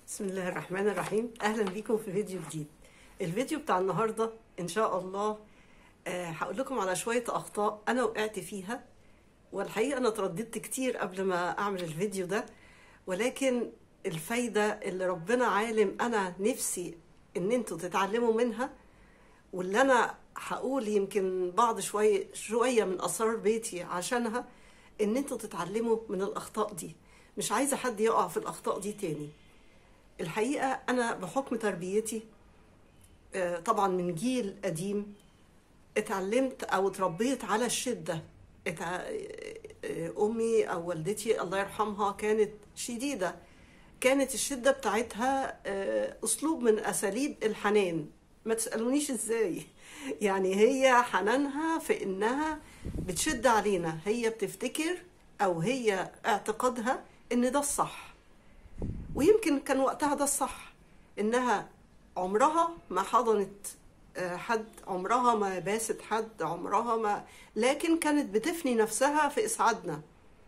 بسم الله الرحمن الرحيم اهلا بيكم في فيديو جديد الفيديو بتاع النهارده ان شاء الله آه، هقول لكم على شويه اخطاء انا وقعت فيها والحقيقه انا ترددت كتير قبل ما اعمل الفيديو ده ولكن الفايده اللي ربنا عالم انا نفسي ان انتوا تتعلموا منها واللي انا هقول يمكن بعض شويه شويه من اسرار بيتي عشانها ان انتوا تتعلموا من الاخطاء دي مش عايزه حد يقع في الاخطاء دي تاني الحقيقة أنا بحكم تربيتي آه، طبعا من جيل قديم اتعلمت أو اتربيت على الشدة اتع... آه، أمي أو والدتي الله يرحمها كانت شديدة كانت الشدة بتاعتها آه، أسلوب من أساليب الحنان ما تسألونيش إزاي يعني هي حنانها في إنها بتشد علينا هي بتفتكر أو هي اعتقادها إن ده الصح ويمكن كان وقتها ده الصح انها عمرها ما حضنت آه، حد عمرها ما باست حد عمرها ما لكن كانت بتفني نفسها في اسعادنا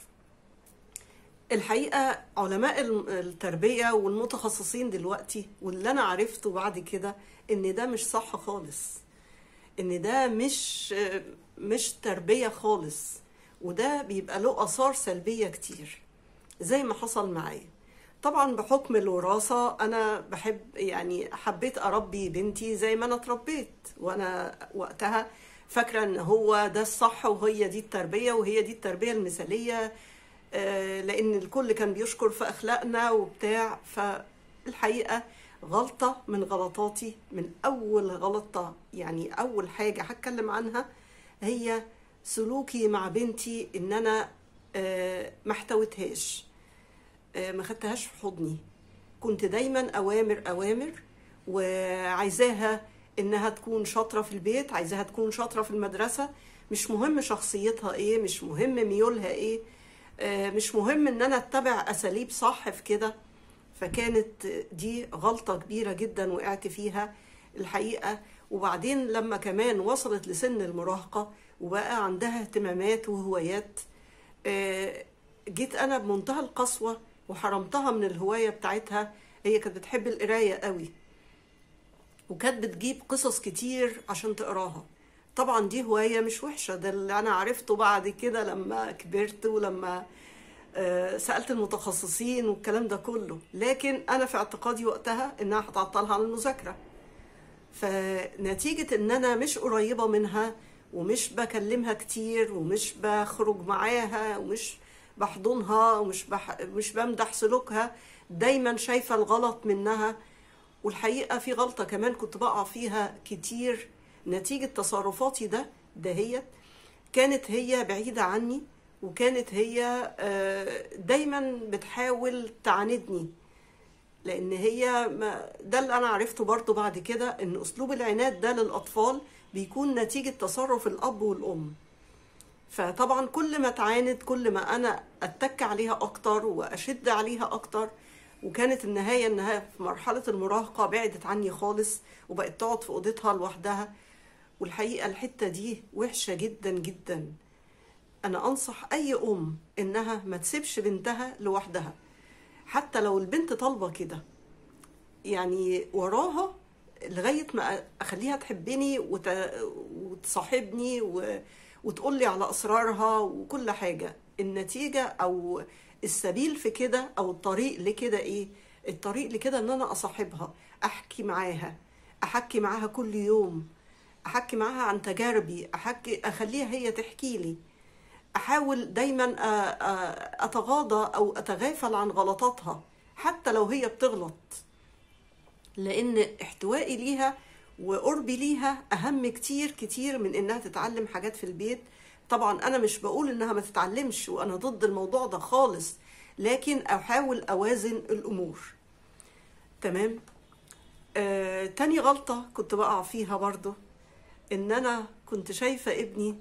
الحقيقة علماء الم- التربية والمتخصصين دلوقتي واللي أنا عرفته بعد كده إن ده مش صح خالص إن ده مش مش تربية خالص وده بيبقى له آثار سلبية كتير زي ما حصل معايا طبعا بحكم الوراثة أنا بحب يعني حبيت أربي بنتي زي ما أنا اتربيت وأنا وقتها فاكرة إن هو ده الصح وهي دي التربية وهي دي التربية المثالية آه، لأن الكل كان بيشكر في أخلاقنا وبتاع فالحقيقة غلطة من غلطاتي من أول غلطة يعني أول حاجة هتكلم عنها هي سلوكي مع بنتي إن أنا آه، ما احتويتهاش آه، ما خدتهاش في حضني كنت دايما اوامر اوامر وعايزاها انها تكون شاطره في البيت عايزاها تكون شاطره في المدرسه مش مهم شخصيتها ايه مش مهم ميولها ايه آه، مش مهم ان انا اتبع اساليب صح في كده فكانت دي غلطه كبيره جدا وقعت فيها الحقيقه وبعدين لما كمان وصلت لسن المراهقه وبقى عندها اهتمامات وهوايات آه، جيت انا بمنتهى القسوه وحرمتها من الهوايه بتاعتها هي كانت بتحب القرايه قوي وكانت بتجيب قصص كتير عشان تقراها طبعا دي هوايه مش وحشه ده اللي انا عرفته بعد كده لما كبرت ولما آه، سالت المتخصصين والكلام ده كله لكن انا في اعتقادي وقتها انها هتعطلها عن المذاكره فنتيجة ان انا مش قريبة منها ومش بكلمها كتير ومش بخرج معاها ومش بحضنها ومش بح... مش بمدح سلوكها دايما شايفة الغلط منها والحقيقة في غلطة كمان كنت بقع فيها كتير نتيجة تصرفاتي ده دهيت كانت هي بعيدة عني وكانت هي آه، دايما بتحاول تعاندني لان هي ما ده اللي انا عرفته برضو بعد كده ان اسلوب العناد ده للاطفال بيكون نتيجة تصرف الاب والام فطبعا كل ما تعاند كل ما انا اتك عليها اكتر واشد عليها اكتر وكانت النهاية انها في مرحلة المراهقة بعدت عني خالص وبقت تقعد في اوضتها لوحدها والحقيقة الحتة دي وحشة جدا جدا انا انصح اي ام انها ما تسيبش بنتها لوحدها حتى لو البنت طالبه كده يعني وراها لغايه ما اخليها تحبني وت... وتصاحبني و... وتقول لي على اسرارها وكل حاجه النتيجه او السبيل في كده او الطريق لكده ايه الطريق لكده ان انا اصاحبها احكي معاها احكي معاها كل يوم احكي معاها عن تجاربي احكي اخليها هي تحكي لي احاول دايما أ- أ- اتغاضى او اتغافل عن غلطاتها حتى لو هي بتغلط لان احتوائي ليها وقربي ليها اهم كتير كتير من انها تتعلم حاجات في البيت طبعا انا مش بقول انها ما تتعلمش وانا ضد الموضوع ده خالص لكن احاول اوازن الامور تمام آه، تاني غلطة كنت بقع فيها برضو ان انا كنت شايفة ابني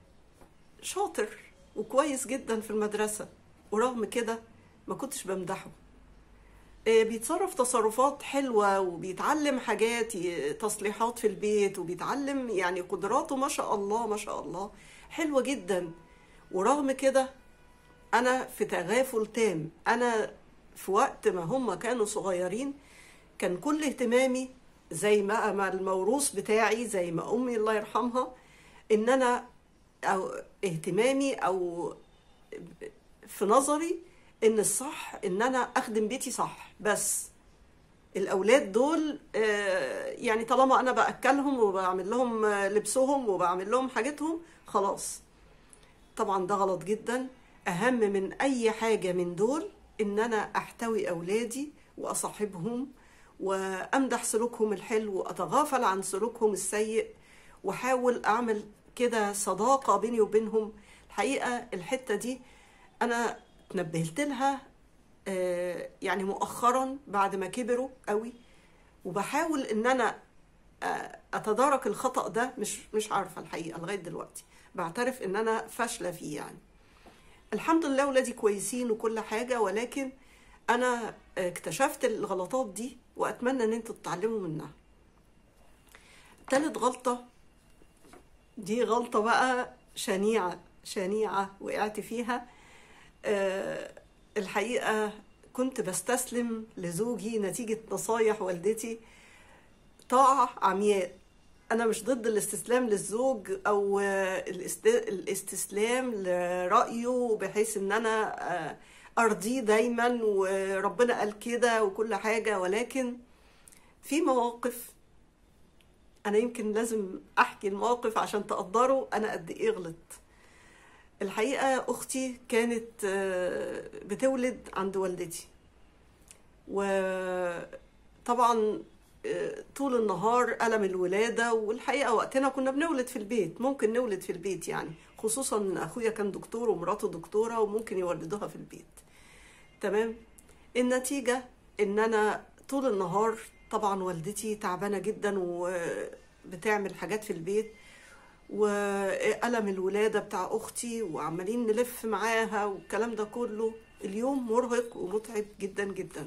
شاطر وكويس جدا في المدرسة ورغم كده ما كنتش بمدحه آه، بيتصرف تصرفات حلوة وبيتعلم حاجات ي- تصليحات في البيت وبيتعلم يعني قدراته ما شاء الله ما شاء الله حلوة جدا ورغم كده أنا في تغافل تام أنا في وقت ما هم كانوا صغيرين كان كل اهتمامي زي ما ما الموروث بتاعي زي ما امي الله يرحمها ان انا او اهتمامي او في نظري ان الصح ان انا اخدم بيتي صح بس الاولاد دول آه، يعني طالما انا باكلهم وبعمل لهم آه، لبسهم وبعمل لهم حاجتهم خلاص طبعا ده غلط جدا اهم من اي حاجه من دول ان انا احتوي اولادي واصاحبهم وامدح سلوكهم الحلو واتغافل عن سلوكهم السيء واحاول اعمل كده صداقه بيني وبينهم الحقيقه الحته دي انا تنبهت لها آه، يعني مؤخرا بعد ما كبروا قوي وبحاول ان انا آه، اتدارك الخطأ ده مش مش عارفه الحقيقه لغايه دلوقتي بعترف ان انا فاشله فيه يعني الحمد لله ولادي كويسين وكل حاجه ولكن انا اكتشفت الغلطات دي واتمنى ان انتوا تتعلموا منها تالت غلطه دي غلطه بقى شنيعه شنيعه وقعت فيها آه، الحقيقه كنت بستسلم لزوجي نتيجه نصايح والدتي طاعه عمياء انا مش ضد الاستسلام للزوج او آه، الاست- الاستسلام لرايه بحيث ان انا آه، ارضيه دايما وربنا قال كده وكل حاجه ولكن في مواقف انا يمكن لازم احكي المواقف عشان تقدروا انا قد ايه غلطت الحقيقه اختي كانت آه، بتولد عند والدتي وطبعا آه، طول النهار ألم الولادة والحقيقة وقتنا كنا بنولد في البيت ممكن نولد في البيت يعني خصوصا إن أخويا كان دكتور ومراته دكتورة وممكن يولدوها في البيت تمام النتيجة إن أنا طول النهار طبعا والدتي تعبانة جدا وبتعمل حاجات في البيت وألم الولادة بتاع أختي وعمالين نلف معاها والكلام ده كله اليوم مرهق ومتعب جدا جدا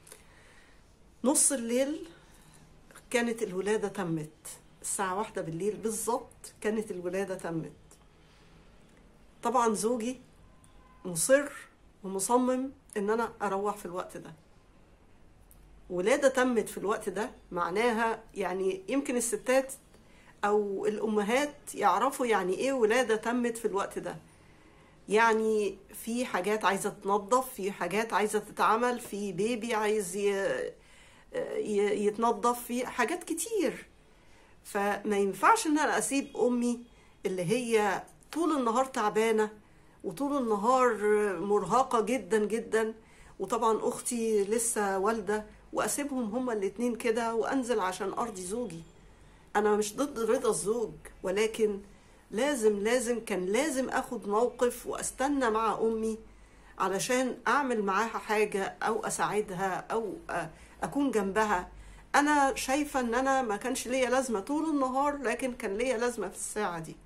نص الليل كانت الولادة تمت الساعة واحدة بالليل بالظبط كانت الولادة تمت طبعا زوجي مصر ومصمم ان انا اروح في الوقت ده ولادة تمت في الوقت ده معناها يعني يمكن الستات او الامهات يعرفوا يعني ايه ولادة تمت في الوقت ده يعني في حاجات عايزة تنظف في حاجات عايزة تتعمل في بيبي عايز ي- ي- يتنظف في حاجات كتير فما ينفعش ان انا اسيب امي اللي هي طول النهار تعبانه وطول النهار مرهقه جدا جدا وطبعا اختي لسه والده واسيبهم هما الاتنين كده وانزل عشان ارضي زوجي انا مش ضد رضا الزوج ولكن لازم لازم كان لازم اخد موقف واستنى مع امي علشان اعمل معاها حاجه او اساعدها او أ- اكون جنبها انا شايفه ان انا ما كانش ليا لازمه طول النهار لكن كان ليا لازمه في الساعه دي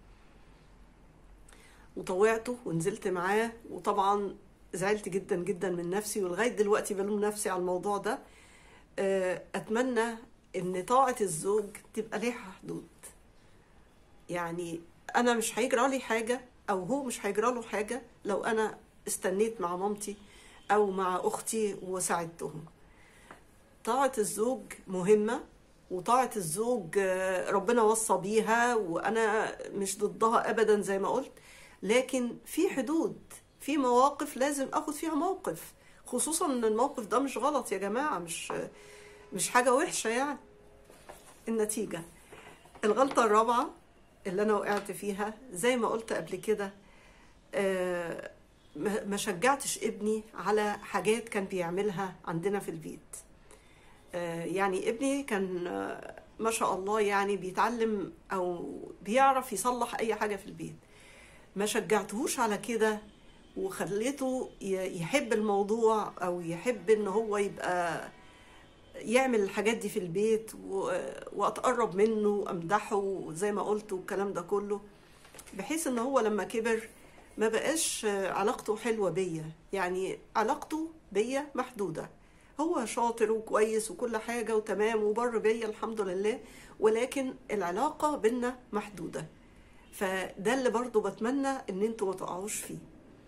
وطوعته ونزلت معاه وطبعا زعلت جدا جدا من نفسي ولغايه دلوقتي بلوم نفسي على الموضوع ده آه، اتمنى ان طاعه الزوج تبقى ليها حدود يعني انا مش هيجرى لي حاجه او هو مش هيجرى له حاجه لو انا استنيت مع مامتي او مع اختي وساعدتهم طاعة الزوج مهمة وطاعة الزوج آه، ربنا وصى بيها وأنا مش ضدها أبدا زي ما قلت لكن في حدود في مواقف لازم أخد فيها موقف خصوصا إن الموقف ده مش غلط يا جماعة مش مش حاجة وحشة يعني النتيجة الغلطة الرابعة اللي أنا وقعت فيها زي ما قلت قبل كده آه، ما ما شجعتش ابني على حاجات كان بيعملها عندنا في البيت آه، يعني ابني كان آه، ما شاء الله يعني بيتعلم او بيعرف يصلح اي حاجه في البيت ما شجعتهوش على كده وخليته ي- يحب الموضوع او يحب ان هو يبقى يعمل الحاجات دي في البيت و- واتقرب منه وامدحه زي ما قلت والكلام ده كله بحيث ان هو لما كبر ما بقاش علاقته حلوة بيا يعني علاقته بيا محدودة هو شاطر وكويس وكل حاجة وتمام وبر بيا الحمد لله ولكن العلاقة بينا محدودة فده اللي برضو بتمنى ان انتوا ما تقعوش فيه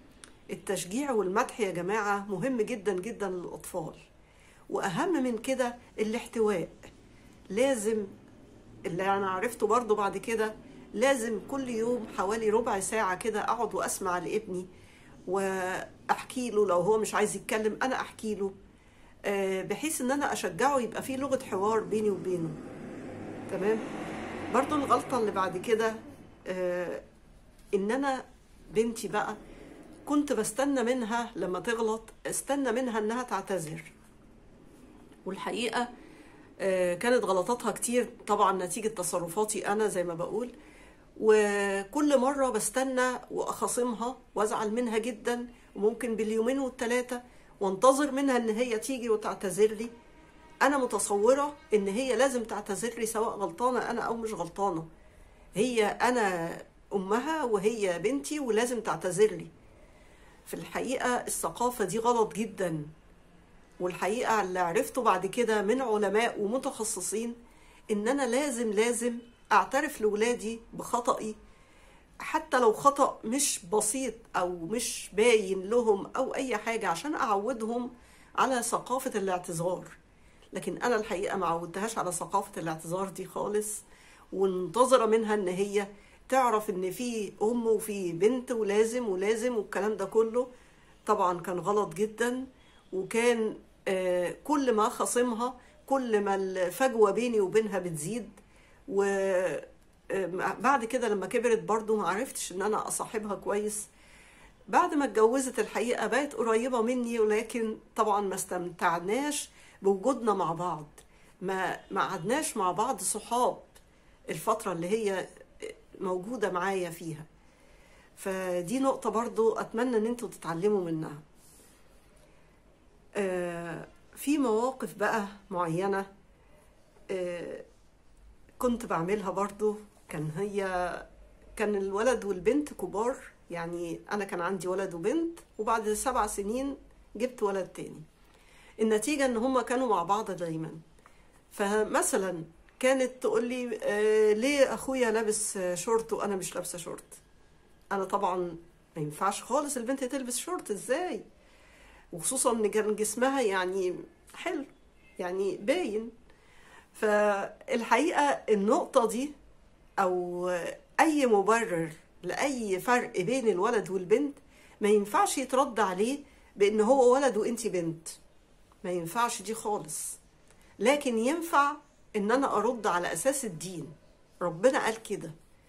التشجيع والمدح يا جماعة مهم جدا جدا للأطفال وأهم من كده الاحتواء لازم اللي أنا عرفته برضو بعد كده لازم كل يوم حوالي ربع ساعة كده أقعد وأسمع لابني وأحكي له لو هو مش عايز يتكلم أنا أحكي له آه، بحيث إن أنا أشجعه يبقى في لغة حوار بيني وبينه تمام برضو الغلطة اللي بعد كده آه، إن أنا بنتي بقى كنت بستنى منها لما تغلط استنى منها إنها تعتذر والحقيقة آه، كانت غلطاتها كتير طبعا نتيجة تصرفاتي أنا زي ما بقول وكل مرة بستنى وأخاصمها وأزعل منها جدا وممكن باليومين والتلاتة وانتظر منها إن هي تيجي وتعتذر لي أنا متصورة إن هي لازم تعتذر لي سواء غلطانة أنا أو مش غلطانة هي أنا أمها وهي بنتي ولازم تعتذر لي في الحقيقة الثقافة دي غلط جدا والحقيقة اللي عرفته بعد كده من علماء ومتخصصين إن أنا لازم لازم أعترف لولادي بخطئي حتى لو خطأ مش بسيط أو مش باين لهم أو أي حاجة عشان أعودهم على ثقافة الاعتذار لكن أنا الحقيقة ما عودتهاش على ثقافة الاعتذار دي خالص ومنتظرة منها إن هي تعرف إن في أم وفي بنت ولازم ولازم والكلام ده كله طبعا كان غلط جدا وكان آه، كل ما خصمها كل ما الفجوة بيني وبينها بتزيد وبعد كده لما كبرت برضو ما عرفتش ان انا اصاحبها كويس بعد ما اتجوزت الحقيقة بقت قريبة مني ولكن طبعا ما استمتعناش بوجودنا مع بعض ما ما قعدناش مع بعض صحاب الفترة اللي هي موجودة معايا فيها فدي نقطة برضو أتمنى إن انتوا تتعلموا منها آه، في مواقف بقى معينة آه، كنت بعملها برضو كان هي كان الولد والبنت كبار يعني أنا كان عندي ولد وبنت وبعد سبع سنين جبت ولد تاني النتيجة إن هما كانوا مع بعض دايما فمثلا كانت تقول لي آه، ليه أخويا لابس شورت وأنا مش لابسة شورت أنا طبعا ما ينفعش خالص البنت تلبس شورت إزاي وخصوصا ان كان جسمها يعني حلو يعني باين فالحقيقه النقطه دي او اي مبرر لاي فرق بين الولد والبنت ما ينفعش يترد عليه بان هو ولد وانت بنت ما ينفعش دي خالص لكن ينفع ان انا ارد على اساس الدين ربنا قال كده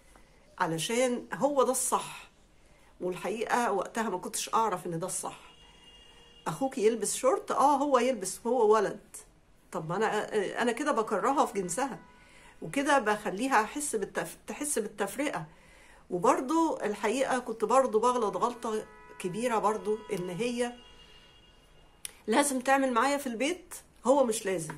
علشان هو ده الصح والحقيقه وقتها ما كنتش اعرف ان ده الصح اخوك يلبس شورت اه هو يلبس هو ولد طب ما انا انا كده بكرهها في جنسها وكده بخليها احس بالتف... تحس بالتفرقه وبرضو الحقيقه كنت برضو بغلط غلطه كبيره برضو ان هي لازم تعمل معايا في البيت هو مش لازم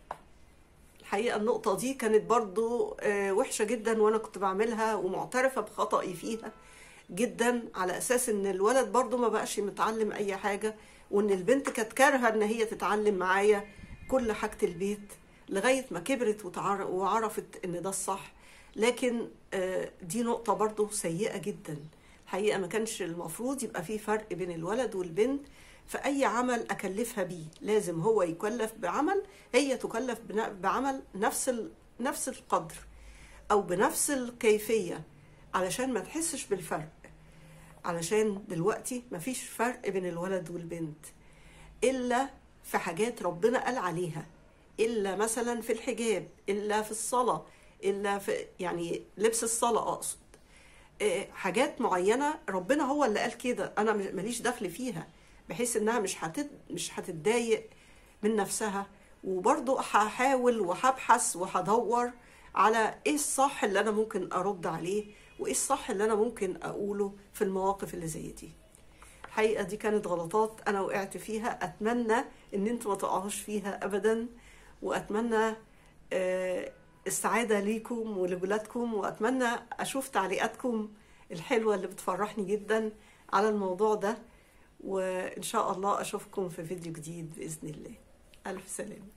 الحقيقه النقطه دي كانت برضو آه، وحشه جدا وانا كنت بعملها ومعترفه بخطئي فيها جدا على اساس ان الولد برضو ما بقاش متعلم اي حاجه وان البنت كانت كارهه ان هي تتعلم معايا كل حاجه البيت لغايه ما كبرت وتعر- وعرفت ان ده الصح لكن آه، دي نقطه برضو سيئه جدا الحقيقه ما كانش المفروض يبقى في فرق بين الولد والبنت في اي عمل اكلفها بيه لازم هو يكلف بعمل هي تكلف بن- بعمل نفس ال- نفس القدر او بنفس الكيفيه علشان ما تحسش بالفرق علشان دلوقتي مفيش فرق بين الولد والبنت الا في حاجات ربنا قال عليها الا مثلا في الحجاب الا في الصلاه الا في يعني لبس الصلاه اقصد إيه، حاجات معينه ربنا هو اللي قال كده انا مش- ماليش دخل فيها بحيث انها مش هتد مش هتتضايق من نفسها وبرضه هحاول وهبحث وهدور على ايه الصح اللي انا ممكن ارد عليه وايه الصح اللي انا ممكن اقوله في المواقف اللي زي دي الحقيقه دي كانت غلطات انا وقعت فيها اتمنى ان انتوا ما تقعوش فيها ابدا واتمنى آه، السعاده ليكم ولبلادكم واتمنى اشوف تعليقاتكم الحلوه اللي بتفرحني جدا على الموضوع ده وان شاء الله اشوفكم في فيديو جديد باذن الله الف سلامه